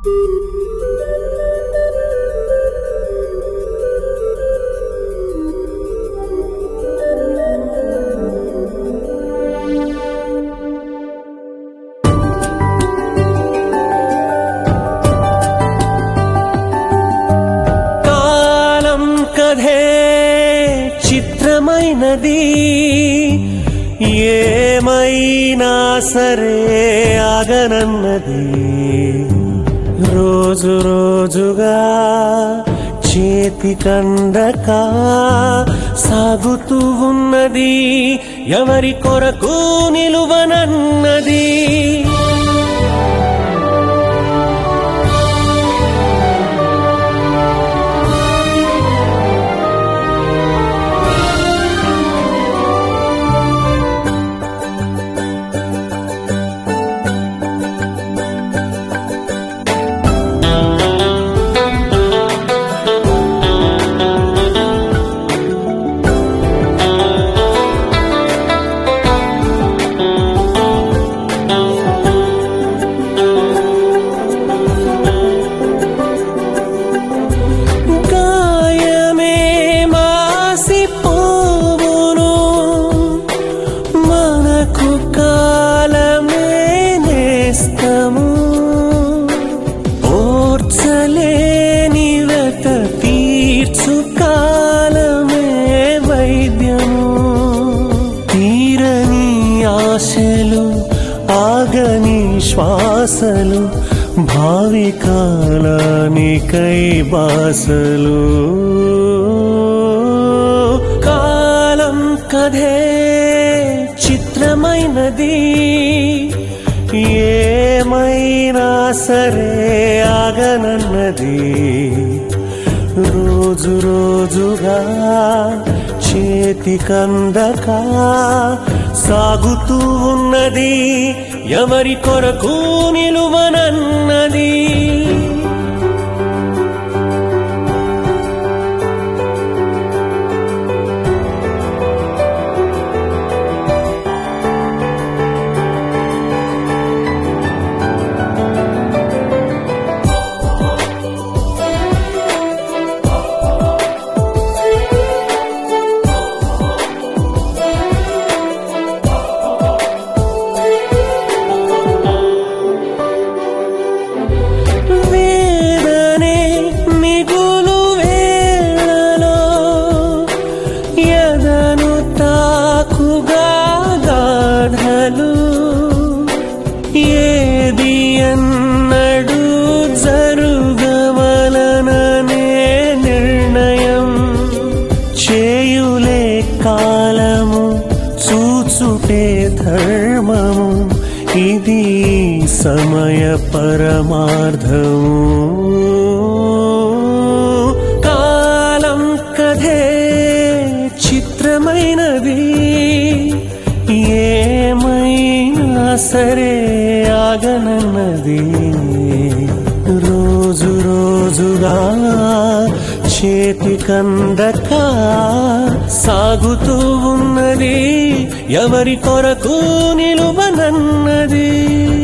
కాలం కథే చిత్రమైనది ఏమైనా సరే ఆగనన్నది రోజు రోజుగా చేతి కందక సాగుతూ ఉన్నది ఎవరి కొరకు నిలువనన్నది గాయమే మాసిపోవును మనకు కాలమే నేస్తము ఓర్చలేని వెత తీర్చు కాలమే వైద్యము తీరని ఆశలు ఆగని శ్వాసలు భావి కాలానికై బాసలు కాలం కథే చిత్రమైనది ఏమైనా సరే ఆగనన్నది రోజు రోజుగా చేతి కందక సాగుతూ ఉన్నది ఎవరి కొరకు నిలువనన్నది వేదనే మిగులు వేళలో ఎదను తాకుగా గాఢలు ఏది అన్నడు జరుగవలననే నిర్ణయం చేయులే కాలము చూచుటే ధర్మము ఇది సమయ పరమార్థము కాలం కథే చిత్రమైనది ఏమైనా సరే ఆగనన్నది రోజు రోజుగా చేతి కందక సాగుతూ ఉన్నది ఎవరి కొరకు నిలువనన్నది